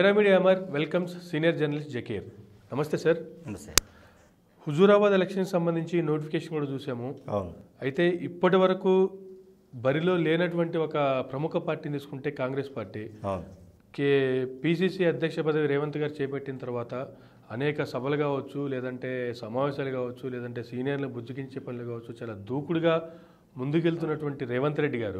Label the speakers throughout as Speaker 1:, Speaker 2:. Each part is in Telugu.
Speaker 1: Canara media Amar welcomes senior journalist Zakir నమస్తే సార్
Speaker 2: నమస్తే
Speaker 1: హుజూరాబాద్ ఎలక్షన్కి సంబంధించి నోటిఫికేషన్ కూడా చూసాము
Speaker 2: అవును
Speaker 1: అయితే ఇప్పటి వరకు బరిలో లేనటువంటి ఒక ప్రముఖ పార్టీని తీసుకుంటే కాంగ్రెస్ పార్టీ
Speaker 2: అవును
Speaker 1: కే పిసిసి అధ్యక్ష పదవి రేవంత్ గారు చేపట్టిన తర్వాత అనేక సభలు కావచ్చు లేదంటే సమావేశాలు కావచ్చు లేదంటే సీనియర్లు బుజ్జగించే పనులు కావచ్చు చాలా దూకుడుగా ముందుకెళ్తున్నటువంటి రేవంత్ రెడ్డి గారు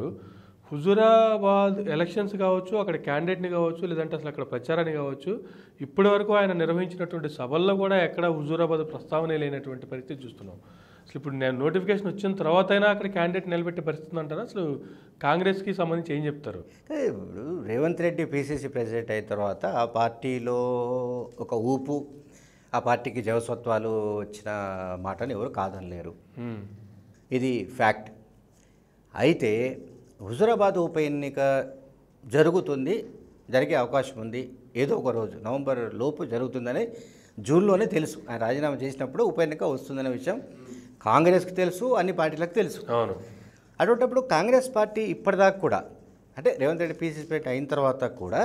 Speaker 1: హుజూరాబాద్ ఎలక్షన్స్ కావచ్చు అక్కడ క్యాండిడేట్ని కావచ్చు లేదంటే అసలు అక్కడ ప్రచారాన్ని కావచ్చు ఇప్పటి వరకు ఆయన నిర్వహించినటువంటి సభల్లో కూడా ఎక్కడ హుజూరాబాద్ ప్రస్తావన లేనటువంటి పరిస్థితి చూస్తున్నాం అసలు ఇప్పుడు నేను నోటిఫికేషన్ వచ్చిన తర్వాత అయినా అక్కడ క్యాండిడేట్ నిలబెట్టే పరిస్థితి అంటారా అసలు కాంగ్రెస్కి సంబంధించి ఏం చెప్తారు
Speaker 2: అంటే ఇప్పుడు రేవంత్ రెడ్డి పిసిసి ప్రెసిడెంట్ అయిన తర్వాత ఆ పార్టీలో ఒక ఊపు ఆ పార్టీకి జవసత్వాలు వచ్చిన మాటని ఎవరు కాదనలేరు
Speaker 1: హ్మ్.
Speaker 2: ఇది ఫ్యాక్ట్ అయితే హుజురాబాద్ ఉప ఎన్నిక జరుగుతుంది జరిగే అవకాశం ఉంది ఏదో ఒక రోజు నవంబర్ లోపు జరుగుతుందని జూన్లోనే తెలుసు ఆయన రాజీనామా చేసినప్పుడు ఉప ఎన్నిక వస్తుందనే విషయం కాంగ్రెస్కి తెలుసు అన్ని పార్టీలకు తెలుసు
Speaker 1: అవును
Speaker 2: అటువంటిప్పుడు కాంగ్రెస్ పార్టీ ఇప్పటిదాకా కూడా అంటే రేవంత్ రెడ్డి పీసీసీ ప్రెసిడెంట్ అయిన తర్వాత కూడా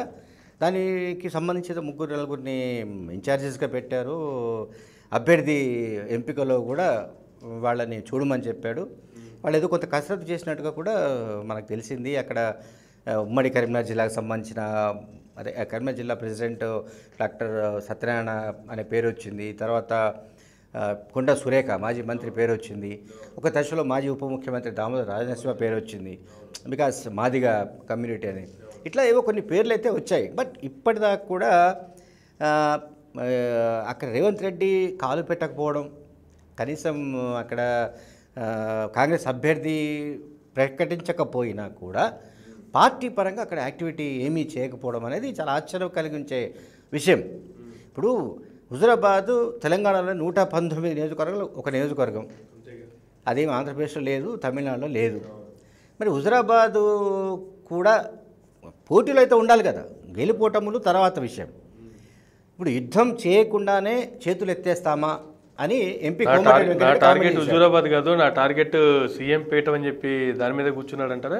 Speaker 2: దానికి సంబంధించిన ముగ్గురు నలుగురిని ఇన్ఛార్జెస్గా పెట్టారు అభ్యర్థి ఎంపికలో కూడా వాళ్ళని చూడమని చెప్పాడు వాళ్ళు ఏదో కొంత కసరత్తు చేసినట్టుగా కూడా మనకు తెలిసింది అక్కడ ఆ, ఉమ్మడి కరీంనగర్ జిల్లాకు సంబంధించిన అదే ఆ కరీంనగర్ జిల్లా ప్రెసిడెంట్ డాక్టర్ సత్యనారాయణ అనే పేరు వచ్చింది తర్వాత ఆ, కొండ సురేఖ మాజీ మంత్రి పేరు వచ్చింది ఒక దశలో మాజీ ఉప ముఖ్యమంత్రి దామోదర్ రాజనరసింహ పేరు వచ్చింది బికాస్ మాదిగా కమ్యూనిటీ అని ఇట్లా ఏవో కొన్ని పేర్లు అయితే వచ్చాయి బట్ ఇప్పటిదాకా కూడా ఆ, ఆ, అక్కడ రేవంత్ రెడ్డి కాలు పెట్టకపోవడం కనీసం అక్కడ ఆ, కాంగ్రెస్ అభ్యర్థి ప్రకటించకపోయినా కూడా పార్టీ పరంగా అక్కడ యాక్టివిటీ ఏమీ చేయకపోవడం అనేది చాలా ఆశ్చర్యం కలిగించే విషయం ఇప్పుడు హుజురాబాదు తెలంగాణలో నూట పంతొమ్మిది నియోజకవర్గాలు ఒక నియోజకవర్గం అదేం ఆంధ్రప్రదేశ్లో లేదు తమిళనాడులో లేదు మరి హుజురాబాదు కూడా పోటీలో అయితే ఉండాలి కదా గెలిపోవటములు తర్వాత విషయం ఇప్పుడు యుద్ధం చేయకుండానే చేతులు ఎత్తేస్తామా అని ఎంపీ
Speaker 1: నా
Speaker 2: కోమటిరెడ్డి
Speaker 1: టార్గెట్ నా
Speaker 2: వెంకటరెడ్డి
Speaker 1: టార్గెట్
Speaker 2: కామెంట్ చేశారు.
Speaker 1: హుజూరాబాద్ కాదు నా టార్గెట్ సీఎం పీఠం అని చెప్పి దాని మీద కూర్చున్నాడు అంటారా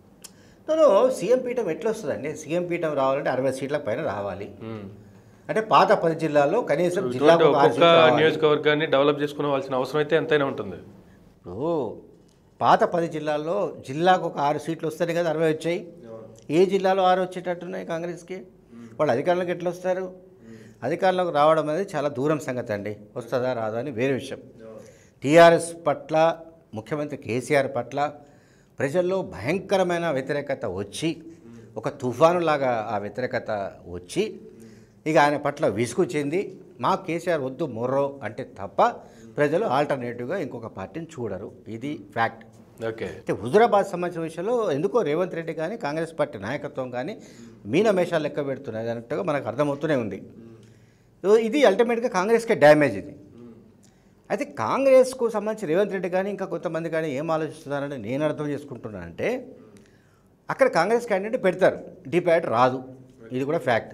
Speaker 2: నో సీఎం పీఠం ఎట్లా వస్తుందండి సీఎం పీఠం రావాలంటే అరవై సీట్ల పైన రావాలి అంటే పాత పది జిల్లాల్లో కనీసం జిల్లాకు ఒక ఆరు
Speaker 1: ఒక్కొక్క
Speaker 2: సీట్లు రావాలి.
Speaker 1: నియోజకవర్గాన్ని డెవలప్ చేసుకోవాల్సిన అవసరం అయితే ఎంతైనా ఉంటుంది
Speaker 2: ఇప్పుడు పాత పది జిల్లాల్లో జిల్లాకు ఒక ఆరు సీట్లు వస్తేనే కదా అరవై వచ్చాయి ఏ జిల్లాలో ఆరు వచ్చేటట్టున్నాయి కాంగ్రెస్కి వాళ్ళు అధికారంలోకి ఎట్లా వస్తారు అధికారంలోకి రావడం అనేది చాలా దూరం సంగతి అండి వస్తుందా రాదా అని వేరే విషయం టీఆర్ఎస్ పట్ల ముఖ్యమంత్రి కేసీఆర్ పట్ల ప్రజల్లో భయంకరమైన వ్యతిరేకత వచ్చి ఒక తుఫాను లాగా ఆ వ్యతిరేకత వచ్చి ఇక ఆయన పట్ల విసుగు చెంది మా కేసీఆర్ వద్దు మొర్రో అంటే తప్ప ప్రజలు ఆల్టర్నేటివ్గా ఇంకొక పార్టీని చూడరు ఇది ఫ్యాక్ట్
Speaker 1: ఓకే
Speaker 2: అయితే హుజురాబాద్ సంబంధించిన విషయంలో ఎందుకో రేవంత్ రెడ్డి కానీ కాంగ్రెస్ పార్టీ నాయకత్వం కానీ మీనమేషాలు లెక్క పెడుతున్నది అన్నట్టుగా మనకు అర్థమవుతూనే ఉంది సో ఇది అల్టిమేట్గా కాంగ్రెస్కే డ్యామేజ్ ఇది అయితే కాంగ్రెస్కు సంబంధించి రేవంత్ రెడ్డి కానీ ఇంకా కొంతమంది కానీ ఏం ఆలోచిస్తున్నారని నేను అర్థం చేసుకుంటున్నానంటే అక్కడ కాంగ్రెస్ క్యాండిడేట్ పెడతారు డిపాట్ రాదు ఇది కూడా ఫ్యాక్ట్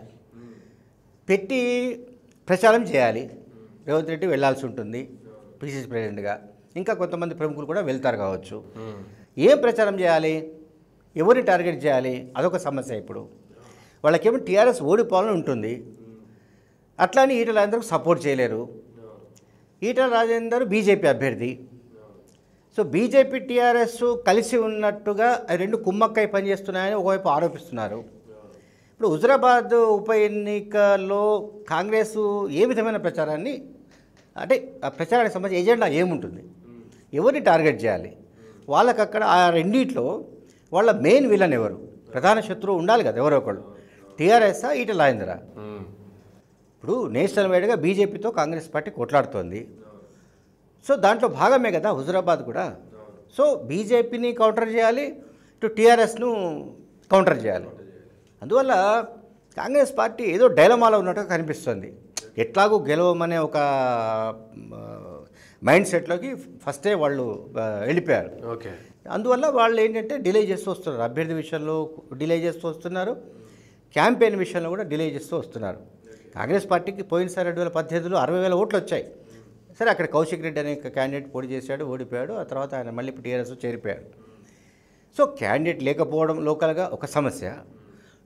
Speaker 2: పెట్టి ప్రచారం చేయాలి రేవంత్ రెడ్డి వెళ్ళాల్సి ఉంటుంది పిసిసి ప్రెసిడెంట్గా ఇంకా కొంతమంది ప్రముఖులు కూడా వెళ్తారు కావచ్చు ఏం ప్రచారం చేయాలి ఎవరిని టార్గెట్ చేయాలి అదొక సమస్య ఇప్పుడు వాళ్ళకేమో టీఆర్ఎస్ ఓడిపోవాలని ఉంటుంది అట్లా అని ఈటల రాజేందర్కు సపోర్ట్ చేయలేరు ఈటల రాజేందర్ బీజేపీ అభ్యర్థి సో బీజేపీ టీఆర్ఎస్ కలిసి ఉన్నట్టుగా అవి రెండు కుమ్మక్కై పనిచేస్తున్నాయని ఒకవైపు ఆరోపిస్తున్నారు ఇప్పుడు హుజరాబాద్ ఉప ఎన్నికలో కాంగ్రెస్ ఏ విధమైన ప్రచారాన్ని అంటే ఆ ప్రచారానికి సంబంధించి ఎజెండా ఏముంటుంది ఎవరిని టార్గెట్ చేయాలి వాళ్ళకి అక్కడ ఆ రెండిట్లో వాళ్ళ మెయిన్ విలన్ ఎవరు ప్రధాన శత్రువు ఉండాలి కదా ఎవరో ఒకళ్ళు టీఆర్ఎస్ఆ ఈటల రాజేంద్ర ఇప్పుడు నేషనల్ వైడ్గా బీజేపీతో కాంగ్రెస్ పార్టీ కొట్లాడుతోంది సో దాంట్లో భాగమే కదా హుజురాబాద్ కూడా సో బీజేపీని కౌంటర్ చేయాలి ఇటు టీఆర్ఎస్ను కౌంటర్ చేయాలి అందువల్ల కాంగ్రెస్ పార్టీ ఏదో డైలమాలో ఉన్నట్టుగా కనిపిస్తుంది ఎట్లాగూ గెలవమనే ఒక మైండ్ సెట్లోకి ఫస్టే వాళ్ళు ఆ, వెళ్ళిపోయారు
Speaker 1: ఓకే
Speaker 2: అందువల్ల వాళ్ళు ఏంటంటే డిలే చేస్తూ వస్తున్నారు అభ్యర్థి విషయంలో డిలే చేస్తూ వస్తున్నారు క్యాంపెయిన్ విషయంలో కూడా డిలే చేస్తూ వస్తున్నారు కాంగ్రెస్ పార్టీకి పోయినసారి రెండు వేల పద్దెనిమిదిలో అరవై వేల ఓట్లు వచ్చాయి సరే అక్కడ కౌశిక్ రెడ్డి అనే క్యాండిడేట్ పోటీ చేశాడు ఓడిపోయాడు ఆ తర్వాత ఆయన మళ్ళీ ఇప్పుడు టీఆర్ఎస్ చేరిపోయాడు సో క్యాండిడేట్ లేకపోవడం లోకల్గా ఒక సమస్య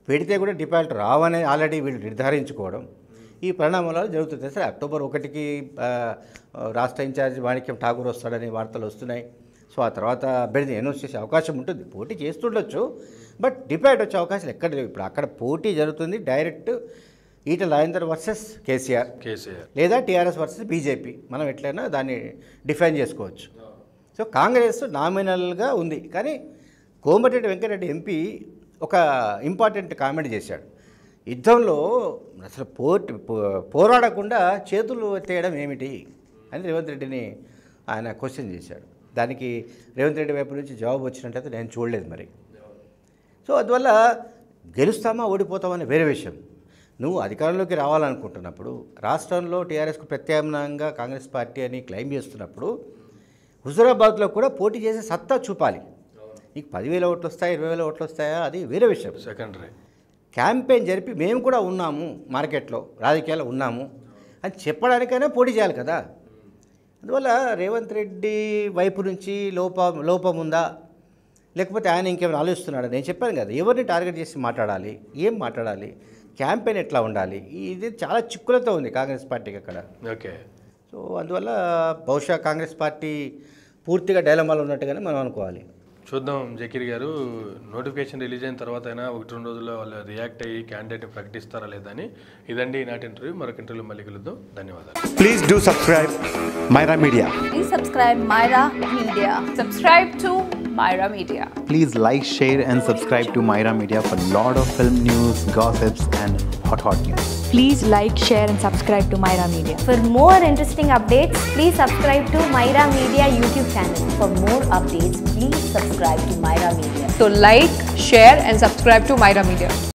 Speaker 2: పెడితే కూడా డిపాజిట్ రావని ఆల్రెడీ వీళ్ళు నిర్ధారించుకోవడం ఈ పరిణామాలు జరుగుతుంది సరే అక్టోబర్ ఒకటికి ఆ, రాష్ట్ర ఇన్ఛార్జ్ మాణిక్యం ఠాగూర్ వస్తాడని వార్తలు వస్తున్నాయి సో ఆ తర్వాత అభ్యర్థి అనౌన్స్ చేసే అవకాశం ఉంటుంది పోటీ చేస్తుండొచ్చు బట్ డిపాజిట్ వచ్చే అవకాశాలు ఎక్కడ లేవు ఇప్పుడు అక్కడ పోటీ జరుగుతుంది direct Etela Rajender versus KCR
Speaker 1: KCR
Speaker 2: లేదా టీఆర్ఎస్ వర్సెస్ బీజేపీ మనం ఎట్లయినా దాన్ని డిఫైన్ చేసుకోవచ్చు సో కాంగ్రెస్ నామినల్గా ఉంది కానీ కోమటిరెడ్డి వెంకటరెడ్డి ఎంపీ ఒక ఇంపార్టెంట్ కామెంట్ చేశాడు యుద్ధంలో అసలు పోటీ పో- పోరాడకుండా చేతులు ఎత్తేయడం ఏమిటి అని రేవంత్ రెడ్డిని ఆయన క్వశ్చన్ చేశాడు దానికి రేవంత్ రెడ్డి వైపు నుంచి జవాబు వచ్చినట్టయితే నేను చూడలేదు మరి సో అందువల్ల గెలుస్తామా ఓడిపోతామని వేరే విషయం నువ్వు అధికారంలోకి రావాలనుకుంటున్నప్పుడు రాష్ట్రంలో టీఆర్ఎస్కు ప్రత్యామ్నాయంగా కాంగ్రెస్ పార్టీ అని క్లెయిమ్ చేస్తున్నప్పుడు హుజురాబాద్లో కూడా పోటీ చేసే సత్తా చూపాలి నీకు పదివేల ఓట్లు వస్తాయా ఇరవై వేల ఓట్లు వస్తాయా అది వేరే విషయం
Speaker 1: సెకండరీ
Speaker 2: క్యాంపెయిన్ జరిపి మేము కూడా ఉన్నాము మార్కెట్లో రాజకీయాల్లో ఉన్నాము అని చెప్పడానికైనా పోటీ చేయాలి కదా అందువల్ల రేవంత్ రెడ్డి వైపు నుంచి లోప లోపం ఉందా లేకపోతే ఆయన ఇంకేమైనా ఆలోచిస్తున్నాడా నేను చెప్పాను కదా ఎవరిని టార్గెట్ చేసి మాట్లాడాలి ఏం మాట్లాడాలి క్యాంపెయిన్ ఎట్లా ఉండాలి ఇది చాలా చిక్కులతో ఉంది కాంగ్రెస్ పార్టీకి అక్కడ
Speaker 1: ఓకే
Speaker 2: సో అందువల్ల బహుశా కాంగ్రెస్ పార్టీ పూర్తిగా డైలమాలో ఉన్నట్టుగానే మనం అనుకోవాలి
Speaker 1: చూద్దాం జకీర్ గారు నోటిఫికేషన్ రిలీజ్ అయిన తర్వాత అయినా ఒకటి రెండు రోజుల్లో వాళ్ళు రియాక్ట్ అయ్యి క్యాండిడేట్ ప్రకటిస్తారా లేదా అని ఇదండి ఈనాటి ఇంటర్వ్యూ మరొక ఇంటర్వ్యూ మళ్ళీ కలుద్దాం ధన్యవాదాలు
Speaker 3: Please do subscribe Myra Media.
Speaker 4: Please subscribe Myra Media. Subscribe to Myra Media.
Speaker 3: Please like, share, and subscribe to Myra Media for lot of film news, gossips, and hot hot news.
Speaker 5: Please like, share, and subscribe to Myra Media.
Speaker 6: For more interesting updates, please subscribe to Myra Media YouTube channel. For more updates, please subscribe to Myra Media.
Speaker 4: So like, share and subscribe to Myra Media.